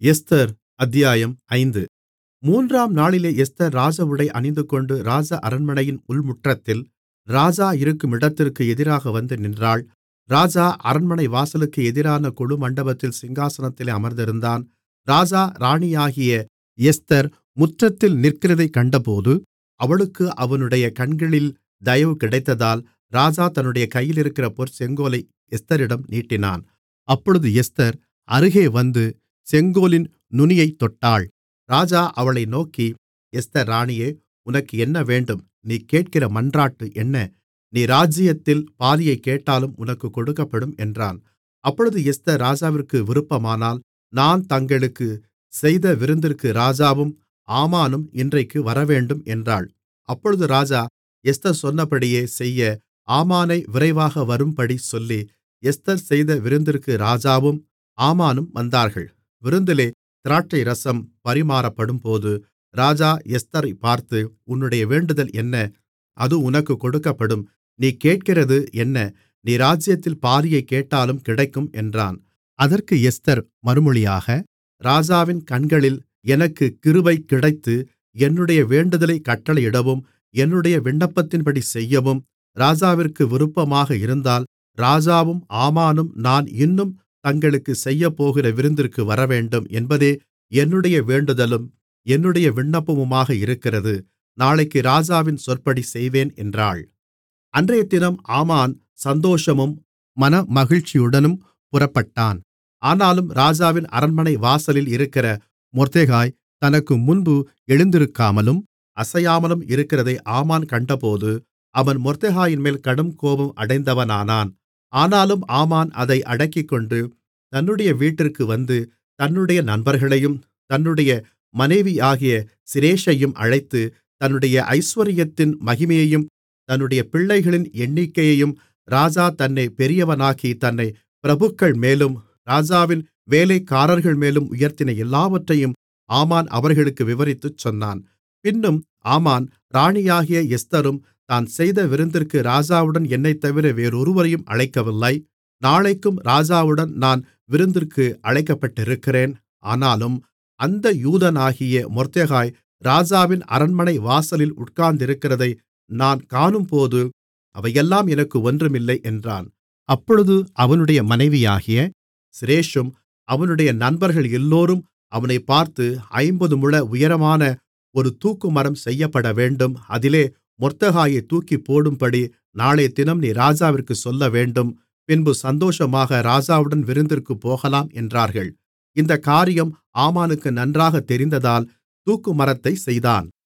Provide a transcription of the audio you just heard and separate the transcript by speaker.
Speaker 1: Esther அத்தியாயம் ஐந்து மூன்றாம் நாளிலே எஸ்தர் ராஜஉடை அணிந்துகொண்டு ராஜ அரண்மனையின் உள்முற்றத்தில் ராஜா இருக்கும் இடத்திற்கு எதிராக வந்து நின்றாள் ராஜா அரண்மனை வாசலுக்கு எதிரான கொலுமண்டபத்தில் சிங்காசனத்திலே அமர்ந்திருந்தான் ராஜா ராணியாகிய எஸ்தர் முற்றத்தில் நிற்கிறதைக் கண்டபோது அவளுக்கு அவனுடைய கண்களில் தயவு கிடைத்ததால் ராஜா தன்னுடைய கையிலிருக்கிற பொற்செங்கோலை எஸ்தரிடம் நீட்டினான் அப்பொழுது எஸ்தர் அருகே வந்து செங்கோலின் நுனியைத் தொட்டாள் ராஜா அவளை நோக்கி எஸ்தர் ராணியே உனக்கு என்ன வேண்டும் நீ கேட்கிற மன்றாட்டு என்ன நீ ராஜ்ஜியத்தில் பாதியைக் கேட்டாலும் உனக்குக் கொடுக்கப்படும் என்றான் அப்பொழுது எஸ்தர் ராஜாவிற்கு விருப்பமானால் நான் தங்களுக்குச் செய்த விருந்திற்கு ராஜாவும் ஆமானும் இன்றைக்கு வரவேண்டும் என்றாள் அப்பொழுது ராஜா எஸ்தர் சொன்னபடியே செய்ய ஆமானை விரைவாக வரும்படி சொல்லி எஸ்தர் செய்த விருந்திற்கு ராஜாவும் ஆமானும் வந்தார்கள் விருந்திலே திராட்சைரசம் பரிமாறப்படும்போது ராஜா எஸ்தரைப் பார்த்து உன்னுடைய வேண்டுதல் என்ன அது உனக்குக் கொடுக்கப்படும் நீ கேட்கிறது என்ன நீ ராஜ்யத்தில் பாதியைக் கேட்டாலும் கிடைக்கும் என்றான் அதற்கு எஸ்தர் மறுமொழியாக ராஜாவின் கண்களில் எனக்குக் கிருபை கிடைத்து என்னுடைய வேண்டுதலைக் கட்டளையிடவும் என்னுடைய விண்ணப்பத்தின்படி செய்யவும் ராஜாவிற்கு விருப்பமாக இருந்தால் ராஜாவும் ஆமானும் நான் இன்னும் தங்களுக்குச் செய்யப்போகிற விருந்திற்கு வரவேண்டும் என்பதே என்னுடைய வேண்டுதலும் என்னுடைய விண்ணப்பமுமாக இருக்கிறது நாளைக்கு ராஜாவின் சொற்படி செய்வேன் என்றாள் அன்றையதினம் ஆமான் சந்தோஷமும் மனமகிழ்ச்சியுடனும் புறப்பட்டான் ஆனாலும் ராஜாவின் அரண்மனை வாசலில் இருக்கிற மொர்தெகாய் தனக்கு முன்பு எழுந்திருக்காமலும் அசையாமலும் இருக்கிறதை ஆமான் கண்டபோது அவன் மொர்தெகாயின்மேல் கடுங்கோபம் அடைந்தவனானான் ஆனாலும் ஆமான் அதை அடக்கிக்கொண்டு தன்னுடைய வீட்டிற்கு வந்து தன்னுடைய நண்பர்களையும் தன்னுடைய மனைவியாகிய சிரேஷையும் அழைத்து தன்னுடைய ஐசுவரியத்தின் மகிமையையும் தன்னுடைய பிள்ளைகளின் எண்ணிக்கையையும் ராஜா தன்னை பெரியவனாக்கி தன்னை பிரபுக்கள்மேலும் ராஜாவின் வேலைக்காரர்கள்மேலும் உயர்த்தின எல்லாவற்றையும் ஆமான் அவர்களுக்கு விவரித்துச் சொன்னான் பின்னும் ஆமான் ராணியாகிய எஸ்தரும் தான் செய்த விருந்திற்கு ராஜாவுடன் என்னைத்தவிர வேறொருவரையும் அழைக்கவில்லை நாளைக்கும் ராஜாவுடன் நான் விருந்திற்கு அழைக்கப்பட்டிருக்கிறேன் ஆனாலும் அந்த யூதனாகிய மொர்தெகாய் ராஜாவின் அரண்மனை வாசலில் உட்கார்ந்திருக்கிறதை நான் காணும்போது அவையெல்லாம் எனக்கு ஒன்றுமில்லை என்றான் அப்பொழுது அவனுடைய மனைவியாகிய சிரேஷும் அவனுடைய நண்பர்கள் எல்லோரும் அவனைப் பார்த்து ஐம்பது முழ உயரமான ஒரு தூக்குமரம் செய்யப்படவேண்டும் அதிலே மொர்தெகாயைத் தூக்கிப்போடும்படி நாளையதினம் நீ ராஜாவிற்குச் சொல்லவேண்டும் பின்பு சந்தோஷமாக ராஜாவுடன் விருந்திற்குப் போகலாம் என்றார்கள் இந்தக் காரியம் ஆமானுக்கு நன்றாகத் தெரிந்ததால் தூக்குமரத்தைச் செய்தான்